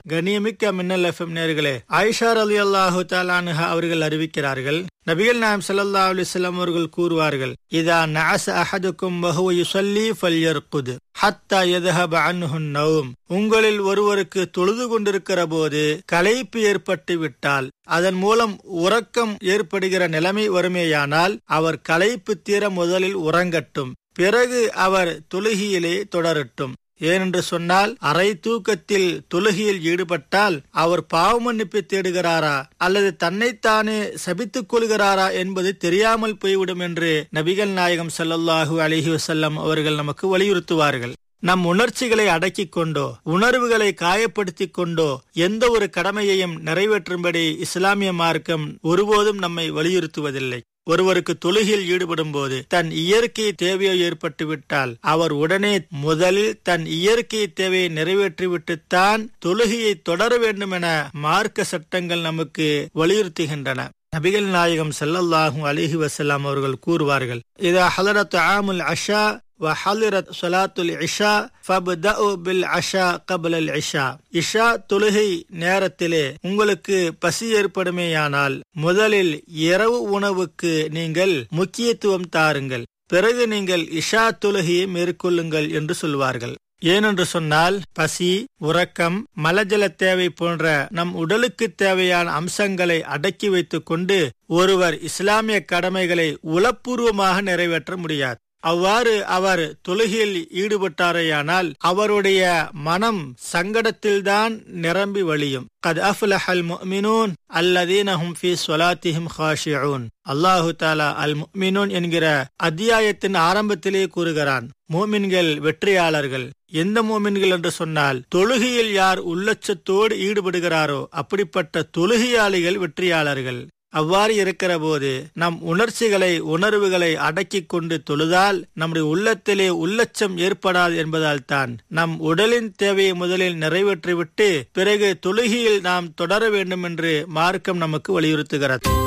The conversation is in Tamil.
கண்ணியமிக்க மின்னல் எஃப்எம் நேர்களே ஆயிஷார் அலி அல்லாஹு தாலானுஹா அவர்கள் அறிவிக்கிறார்கள் நபிகள் நாயம் சல்லா அலிஸ்லாம் அவர்கள் கூறுவார்கள் இதா நஅச அஹதுக்கும் வஹுவ யுஸல்லி ஃபல்யர்குது ஹத்தா யதஹப அன்ஹு நௌம் உங்களில் ஒருவருக்கு தொழுது கொண்டிருக்கிற போது களைப்பு ஏற்பட்டு விட்டால் அதன் மூலம் உறக்கம் ஏற்படுகிற நிலைமை வருமேயானால் அவர் களைப்பு தீர முதலில் உறங்கட்டும் பிறகு அவர் தொழுகியிலே தொடரட்டும் ஏனென்று சொன்னால் அரை தூக்கத்தில் தொழுகையில் ஈடுபட்டால் அவர் பாவ மன்னிப்பு தேடுகிறாரா அல்லது தன்னைத்தானே சபித்துக் கொள்கிறாரா என்பது தெரியாமல் போய்விடும் என்று நபிகள் நாயகம் சல்லல்லாஹு அலிஹி வசல்லம் அவர்கள் நமக்கு வலியுறுத்துவார்கள் நம் உணர்ச்சிகளை அடக்கிக் கொண்டோ உணர்வுகளை காயப்படுத்திக் கொண்டோ எந்த ஒரு கடமையையும் நிறைவேற்றும்படி இஸ்லாமிய மார்க்கம் ஒருபோதும் நம்மை வலியுறுத்துவதில்லை ஒருவருக்கு தொழுகையில் ஈடுபடும் போது தன் இயற்கை தேவையோ ஏற்பட்டு விட்டால் அவர் உடனே முதலில் தன் இயற்கை தேவையை நிறைவேற்றிவிட்டுத்தான் தொழுகையை தொடர வேண்டும் என மார்க்க சட்டங்கள் நமக்கு வலியுறுத்துகின்றன நபிகள் நாயகம் செல்லல்லாகும் அலிஹி வசல்லாம் அவர்கள் கூறுவார்கள் இதா ஹலரத் ஆமுல் அஷா وحضرت صلاة العشاء فابدأوا بالعشاء قبل العشاء இஷா தொழுகை நேரத்திலே உங்களுக்கு பசி ஏற்படுமேயானால் முதலில் இரவு உணவுக்கு நீங்கள் முக்கியத்துவம் தாருங்கள் பிறகு நீங்கள் இஷா தொழுகையை மேற்கொள்ளுங்கள் என்று சொல்வார்கள் ஏனென்று சொன்னால் பசி உறக்கம் மலஜல தேவை போன்ற நம் உடலுக்கு தேவையான அம்சங்களை அடக்கி வைத்துக் கொண்டு ஒருவர் இஸ்லாமிய கடமைகளை உளப்பூர்வமாக நிறைவேற்ற முடியாது அவ்வாறு அவர் தொழுகையில் ஈடுபட்டாரேயானால் அவருடைய மனம் சங்கடத்தில்தான் நிரம்பி வழியும் கத் அஃப்லஹல் முஃமினூன் அல்லதீனஹும் ஃபீ ஸலாத்திஹிம் காஷிஊன் அல்லாஹு தாலா அல் முஃமினூன் என்கிற அத்தியாயத்தின் ஆரம்பத்திலே கூறுகிறான் மூமின்கள் வெற்றியாளர்கள் எந்த மூமின்கள் என்று சொன்னால் தொழுகையில் யார் உள்ளச்சத்தோடு ஈடுபடுகிறாரோ அப்படிப்பட்ட தொழுகையாளிகள் வெற்றியாளர்கள் அவ்வாறு இருக்கிற போது நம் உணர்ச்சிகளை உணர்வுகளை அடக்கிக் கொண்டு தொழுதால் நம்முடைய உள்ளத்திலே உள்ளச்சம் ஏற்படாது என்பதால் தான் நம் உடலின் தேவையை முதலில் நிறைவேற்றிவிட்டு பிறகு தொழுகையில் நாம் தொடர வேண்டும் என்று மார்க்கம் நமக்கு வலியுறுத்துகிறது